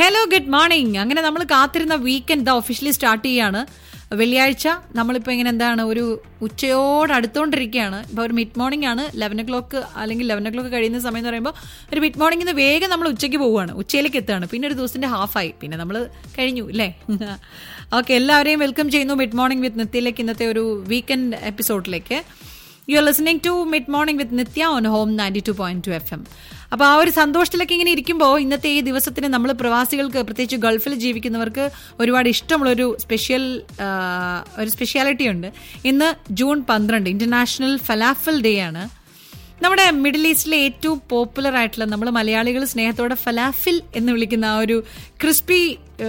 Hello good morning അങ്ങനെ നമ്മൾ കാത്തിരുന്ന വീക്കെൻഡ് ദ ഒഫീഷ്യലി സ്റ്റാർട്ട് ചെയ്യാണ് വെള്ളിയാഴ്ച നമ്മളിപ്പോൾ ഇങ്ങനെ എന്താണ് ഒരു ഉച്ചയോട് അടുത്തോണ്ടിരിക്കുകയാണ് ഇപ്പോൾ ഒരു മിഡ് മോർണിംഗ് ആണ് ലെവൻ ഒ ക്ലോക്ക് അല്ലെങ്കിൽ ലെവൻ ഒ ക്ലോക്ക് കഴിയുന്ന സമയം എന്ന് പറയുമ്പോൾ ഒരു മിഡ് മോർണിംഗ് നിന്ന് വേഗം നമ്മൾ ഉച്ചയ്ക്ക് പോവുകയാണ് ഉച്ചയിലേക്ക് എത്തുകയാണ് പിന്നെ ഒരു ദിവസത്തിന്റെ ഹാഫായി പിന്നെ നമ്മൾ കഴിഞ്ഞു അല്ലേ ഓക്കെ എല്ലാവരെയും വെൽക്കം ചെയ്യുന്നു മിഡ് മോർണിംഗ് വിത്ത് നിത്യയിലേക്ക് ഇന്നത്തെ ഒരു വീക്കെൻഡ് എപ്പിസോഡിലേക്ക് you are listening to mid morning with Nithya on home ninety two point two F M അപ്പോൾ ആ ഒരു സന്തോഷത്തിലൊക്കെ ഇങ്ങനെ ഇരിക്കുമ്പോൾ ഇന്നത്തെ ഈ ദിവസത്തിന് നമ്മൾ പ്രവാസികൾക്ക് പ്രത്യേകിച്ച് ഗൾഫിൽ ജീവിക്കുന്നവർക്ക് ഒരുപാട് ഇഷ്ടമുള്ളൊരു സ്പെഷ്യൽ ഒരു സ്പെഷ്യാലിറ്റി ഉണ്ട് ഇന്ന് ജൂൺ പന്ത്രണ്ട് ഇന്റർനാഷണൽ ഫലാഫൽ ഡേ ആണ് നമ്മുടെ മിഡിൽ ഈസ്റ്റിലെ ഏറ്റവും പോപ്പുലർ ആയിട്ടുള്ള നമ്മൾ മലയാളികൾ സ്നേഹത്തോടെ ഫലാഫിൽ എന്ന് വിളിക്കുന്ന ആ ഒരു ക്രിസ്പി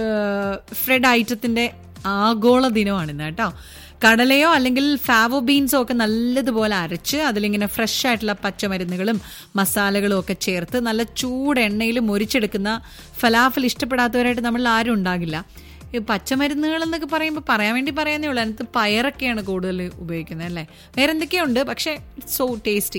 ഫ്രെഡ് ഐറ്റത്തിന്റെ ആഗോള ദിനമാണ് ഇന്ന് കേട്ടോ കടലയോ അല്ലെങ്കിൽ ഫാവോ ബീൻസോ ഒക്കെ നല്ലതുപോലെ അരച്ച് അതിലിങ്ങനെ ഫ്രഷ് ആയിട്ടുള്ള പച്ചമരുന്നുകളും മസാലകളും ഒക്കെ ചേർത്ത് നല്ല ചൂട് എണ്ണയിൽ മൊരിച്ചെടുക്കുന്ന ഫലാഫൽ ഇഷ്ടപ്പെടാത്തവരായിട്ട് നമ്മൾ ആരും ഉണ്ടാകില്ല ഈ പച്ചമരുന്നുകൾ എന്നൊക്കെ പറയുമ്പോൾ പറയാൻ വേണ്ടി പറയാനേ ഉള്ളൂ അതിനകത്ത് പയറൊക്കെയാണ് കൂടുതൽ ഉപയോഗിക്കുന്നത് അല്ലേ വേറെ എന്തൊക്കെയുണ്ട് പക്ഷേ സോ ടേസ്റ്റി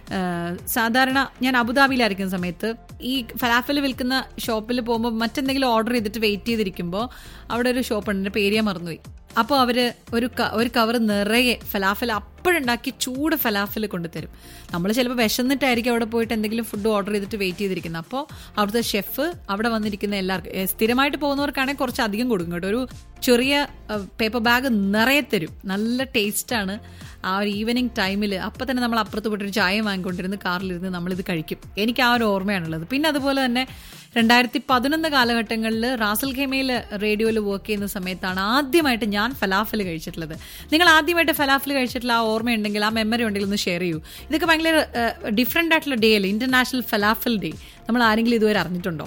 സാധാരണ ഞാൻ അബുദാബിയിലായിരിക്കുന്ന സമയത്ത് ഈ ഫലാഫൽ വിൽക്കുന്ന ഷോപ്പിൽ പോകുമ്പോൾ മറ്റെന്തെങ്കിലും ഓർഡർ ചെയ്തിട്ട് വെയിറ്റ് ചെയ്തിരിക്കുമ്പോൾ അവിടെ ഒരു ഷോപ്പ് ഉണ്ട് എൻ്റെ പേര് ഞാൻ മറന്നുപോയി അപ്പോൾ അവർ ഒരു ഒരു കവർ നിറയെ ഫലാഫൽ അപ്പോഴുണ്ടാക്കി ചൂട് ഫലാഫൽ കൊണ്ടുതരും നമ്മൾ ചിലപ്പോൾ വിശന്നിട്ടായിരിക്കും അവിടെ പോയിട്ട് എന്തെങ്കിലും ഫുഡ് ഓർഡർ ചെയ്തിട്ട് വെയിറ്റ് ചെയ്തിരിക്കുന്നത് അപ്പോൾ അവിടുത്തെ ഷെഫ് അവിടെ വന്നിരിക്കുന്ന എല്ലാവർക്കും സ്ഥിരമായിട്ട് പോകുന്നവർക്കാണെങ്കിൽ കുറച്ച് അധികം കൊടുക്കും കേട്ടോ ഒരു ചെറിയ പേപ്പർ ബാഗ് നിറയെ തരും നല്ല ടേസ്റ്റാണ് ആ ഒരു ഈവനിങ് ടൈമിൽ അപ്പം തന്നെ നമ്മൾ അപ്പുറത്ത് പോയിട്ടൊരു ചായ വാങ്ങിക്കൊണ്ടിരുന്ന് കാറിലിരുന്ന് നമ്മളിത് കഴിക്കും എനിക്ക് ആ ഒരു ഓർമ്മയാണുള്ളത് പിന്നെ അതുപോലെ തന്നെ രണ്ടായിരത്തി പതിനൊന്ന് കാലഘട്ടങ്ങളിൽ റാസൽ ഖേമയിൽ റേഡിയോയിൽ വർക്ക് ചെയ്യുന്ന സമയത്താണ് ആദ്യമായിട്ട് ഞാൻ ഫലാഫൽ കഴിച്ചിട്ടുള്ളത് നിങ്ങൾ ആദ്യമായിട്ട് ഫലാഫൽ കഴിച്ചിട്ടുള്ള ആ ഓർമ്മയുണ്ടെങ്കിൽ ആ മെമ്മറി ഉണ്ടെങ്കിൽ ഒന്ന് ഷെയർ ചെയ്യൂ ഇതൊക്കെ ഭയങ്കര ഡിഫറെൻ്റ് ആയിട്ടുള്ള ഡേ അല്ലേ ഇന്റർനാഷണൽ ഫലാഫൽ ഡേ നമ്മൾ ആരെങ്കിലും ഇതുവരെ അറിഞ്ഞിട്ടുണ്ടോ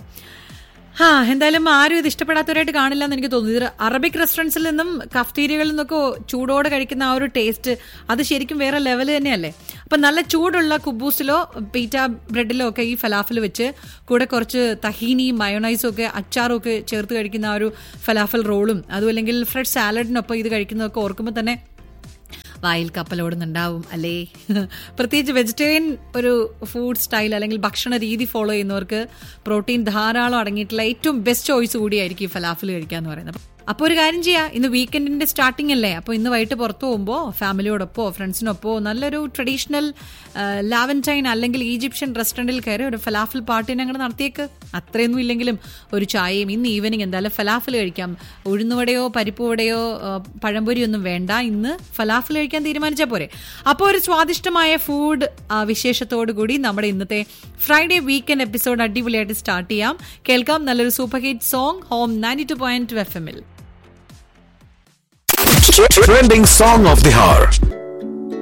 ആ എന്തായാലും ആരും ഇത് ഇഷ്ടപ്പെടാത്തവരായിട്ട് കാണില്ല എന്ന് എനിക്ക് തോന്നുന്നു ഇത് അറബിക് റെസ്റ്റോറൻറ്റ്സിൽ നിന്നും കഫ്തീരിയകളിൽ നിന്നൊക്കെ ചൂടോടെ കഴിക്കുന്ന ആ ഒരു ടേസ്റ്റ് അത് ശരിക്കും വേറെ ലെവൽ തന്നെയല്ലേ അപ്പം നല്ല ചൂടുള്ള കുബൂസിലോ പീറ്റ ബ്രെഡിലോ ഒക്കെ ഈ ഫലാഫൽ വെച്ച് കൂടെ കുറച്ച് തഹീനിയും മയോണൈസും ഒക്കെ അച്ചാറും ഒക്കെ ചേർത്ത് കഴിക്കുന്ന ആ ഒരു ഫലാഫൽ റോളും അതും അല്ലെങ്കിൽ ഫ്രഷ് സാലഡിനൊപ്പം ഇത് കഴിക്കുന്നതൊക്കെ ഓർക്കുമ്പോൾ തന്നെ വായിൽ കപ്പലോടുന്നുണ്ടാവും അല്ലേ പ്രത്യേകിച്ച് വെജിറ്റേറിയൻ ഒരു ഫുഡ് സ്റ്റൈൽ അല്ലെങ്കിൽ ഭക്ഷണ രീതി ഫോളോ ചെയ്യുന്നവർക്ക് പ്രോട്ടീൻ ധാരാളം അടങ്ങിയിട്ടുള്ള ഏറ്റവും ബെസ്റ്റ് ചോയ്സ് കൂടിയായിരിക്കും ഈ ഫലാഫിൽ കഴിക്കുക എന്ന് പറയുന്നത് അപ്പോൾ ഒരു കാര്യം ചെയ്യാം ഇന്ന് വീക്കെൻഡിന്റെ സ്റ്റാർട്ടിംഗ് അല്ലേ അപ്പോൾ ഇന്ന് വൈകിട്ട് പുറത്തു പോകുമ്പോൾ ഫാമിലിയോടൊപ്പോ ഫ്രണ്ട്സിനൊപ്പോ നല്ലൊരു ട്രഡീഷണൽ ലാവൻറ്റൈൻ അല്ലെങ്കിൽ ഈജിപ്ഷ്യൻ റെസ്റ്റോറൻറ്റിൽ കയറി ഒരു ഫലാഫിൽ പാർട്ടിനെ അങ്ങനെ നടത്തിയേക്ക് അത്രയൊന്നും ഇല്ലെങ്കിലും ഒരു ചായയും ഇന്ന് ഈവനിങ് എന്തായാലും ഫലാഫിൽ കഴിക്കാം ഉഴുന്നുവടയോ പരിപ്പുവടയോ പഴംപൊരിയോ ഒന്നും വേണ്ട ഇന്ന് ഫലാഫിൽ കഴിക്കാൻ തീരുമാനിച്ചാൽ പോരെ അപ്പോൾ ഒരു സ്വാദിഷ്ടമായ ഫുഡ് വിശേഷത്തോടു കൂടി നമ്മുടെ ഇന്നത്തെ ഫ്രൈഡേ വീക്കെൻഡ് എപ്പിസോഡ് അടിപൊളിയായിട്ട് സ്റ്റാർട്ട് ചെയ്യാം കേൾക്കാം നല്ലൊരു super hit song home ninety two point two F എമ്മിൽ Trending song of the hour.